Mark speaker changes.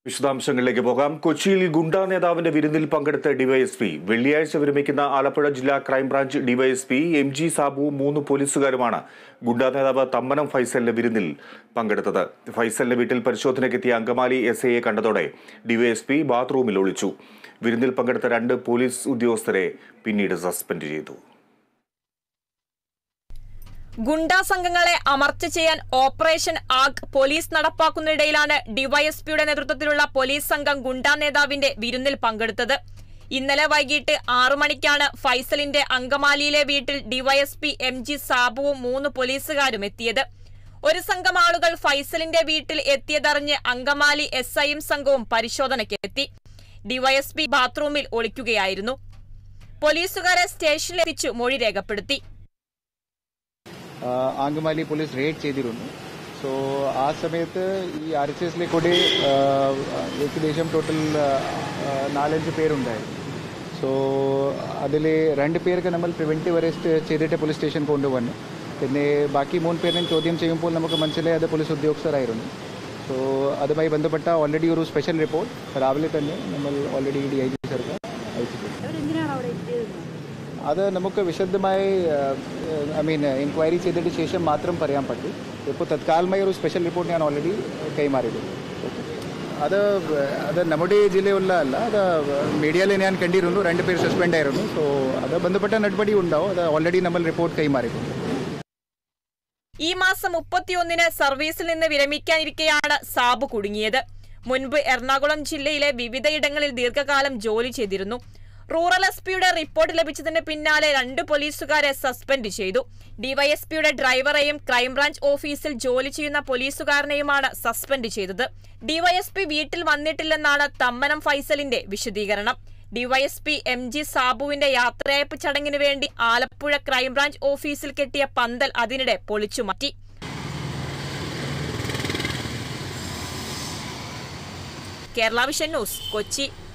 Speaker 1: വിശദാംശങ്ങളിലേക്ക് പോകാം കൊച്ചിയിൽ ഗുണ്ടാ നേതാവിന്റെ വിരുന്നിൽ പങ്കെടുത്ത ഡിവൈഎസ്പി വെള്ളിയാഴ്ച വിരമിക്കുന്ന ആലപ്പുഴ ജില്ലാ ക്രൈംബ്രാഞ്ച് ഡിവൈഎസ്പി എം ജി സാബുവും മൂന്ന് പോലീസുകാരുമാണ് ഗുണ്ടാ നേതാവ് തമ്മനം ഫൈസലിന്റെ വിരുന്നിൽ പങ്കെടുത്തത് ഫൈസലിന്റെ വീട്ടിൽ പരിശോധനയ്ക്കെത്തിയ അങ്കമാലി എസ് ഐയെ കണ്ടതോടെ ഡിവൈഎസ്പി ബാത്റൂമിൽ ഒളിച്ചു വിരുന്നിൽ പങ്കെടുത്ത രണ്ട് പോലീസ് ഉദ്യോഗസ്ഥരെ പിന്നീട് സസ്പെൻഡ് ചെയ്തു
Speaker 2: ഗുണ്ടാ സംഘങ്ങളെ അമർച്ച ചെയ്യാൻ ഓപ്പറേഷൻ ആഗ് പോലീസ് നടപ്പാക്കുന്നതിനിടയിലാണ് ഡിവൈഎസ്പിയുടെ നേതൃത്വത്തിലുള്ള പോലീസ് സംഘം ഗുണ്ടാ നേതാവിന്റെ വിരുന്നിൽ പങ്കെടുത്തത് ഇന്നലെ വൈകിട്ട് ആറു മണിക്കാണ് ഫൈസലിന്റെ അങ്കമാലിയിലെ വീട്ടിൽ ഡിവൈഎസ്പി എം ജി സാബുവും മൂന്ന് പോലീസുകാരും എത്തിയത് ഒരു സംഘം ആളുകൾ ഫൈസലിന്റെ വീട്ടിൽ എത്തിയതറിഞ്ഞ് അങ്കമാലി എസ് ഐയും സംഘവും പരിശോധനയ്ക്ക് എത്തി ഡിവൈഎസ്പി ബാത്റൂമിൽ ഒളിക്കുകയായിരുന്നു പോലീസുകാരെ സ്റ്റേഷനിൽ എത്തിച്ചു മൊഴി രേഖപ്പെടുത്തി
Speaker 3: ആ, ആംഗമാലി പോലീസ് റെയ്ഡ് ചെയ്തിരുന്നു സോ ആ സമയത്ത് ഈ ആർ എച്ച് എസിലെ കൂടി ആ, ഏകദേശം ടോട്ടൽ ആ, നാലഞ്ച് പേരുണ്ടായിരുന്നു സോ അതിൽ രണ്ട് പേർക്ക് നമ്മൾ പ്രിവെൻറ്റീവ് അറസ്റ്റ് ചെയ്തിട്ട് പോലീസ് സ്റ്റേഷൻ കൊണ്ടുവന്നു പിന്നെ ബാക്കി മൂന്ന് പേരിനെ ചോദ്യം ചെയ്യുമ്പോൾ നമുക്ക് മനസ്സിലായി അത് പോലീസ് ഉദ്യോഗസ്ഥരായിരുന്നു സോ അതുമായി ബന്ധപ്പെട്ട ഓൾറെഡി ഒരു സ്പെഷ്യൽ റിപ്പോർട്ട് രാവിലെ തന്നെ നമ്മൾ ഓൾറെഡി ഡി ഐ ജി സർക്കാർ അയച്ചിട്ടുണ്ട്
Speaker 4: അവരെന്തിനാണ് അവിടെ എത്തിയത്
Speaker 3: അത് നമുക്ക് വിശദമായി ഐ മീൻ എൻക്വയറി ചെയ്തതിന് ശേഷം മാത്രം പറയാൻ പറ്റും ഇപ്പോൾ തത്കാലമായി ഒരു സ്പെഷ്യൽ റിപ്പോർട്ട് ഞാൻ ഓൾറെഡി കൈമാറിയിട്ടുണ്ട് അത് അത് നമ്മുടെ ജില്ലയുള്ള അല്ല അത് മീഡിയയിൽ ഞാൻ കണ്ടിരുന്നു രണ്ട് പേര് സസ്പെൻഡ് ആയിരുന്നു സോ അത് ബന്ധപ്പെട്ട നടപടി ഉണ്ടാവും അത് ഓൾറെഡി നമ്മൾ റിപ്പോർട്ട് കൈമാറിയിട്ടുണ്ട്
Speaker 2: ഈ മാസം മുപ്പത്തിയൊന്നിന് സർവീസിൽ നിന്ന് വിരമിക്കാനിരിക്കെയാണ് സാബു കുടുങ്ങിയത് മുൻപ് എറണാകുളം ജില്ലയിലെ വിവിധയിടങ്ങളിൽ ദീർഘകാലം ജോലി ചെയ്തിരുന്നു റൂറൽ എസ് പിയുടെ റിപ്പോർട്ട് ലഭിച്ചതിന് പിന്നാലെ രണ്ട് പോലീസുകാരെ സസ്പെൻഡ് ചെയ്തു ഡിവൈഎസ്പിയുടെ ഡ്രൈവറെയും ക്രൈംബ്രാഞ്ച് ഓഫീസിൽ ജോലി ചെയ്യുന്ന പോലീസുകാരനെയുമാണ് സസ്പെൻഡ് ചെയ്തത് ഡിവൈഎസ്പി വീട്ടിൽ വന്നിട്ടില്ലെന്നാണ് തമ്മനം ഫൈസലിന്റെ വിശദീകരണം ഡിവൈഎസ്പി എം ജി സാബുവിന്റെ യാത്രയയപ്പ് ചടങ്ങിനു വേണ്ടി ആലപ്പുഴ ക്രൈംബ്രാഞ്ച് ഓഫീസിൽ കെട്ടിയ പന്തൽ അതിനിടെ പൊളിച്ചുമാറ്റി കേരള വിഷൻ ന്യൂസ് കൊച്ചി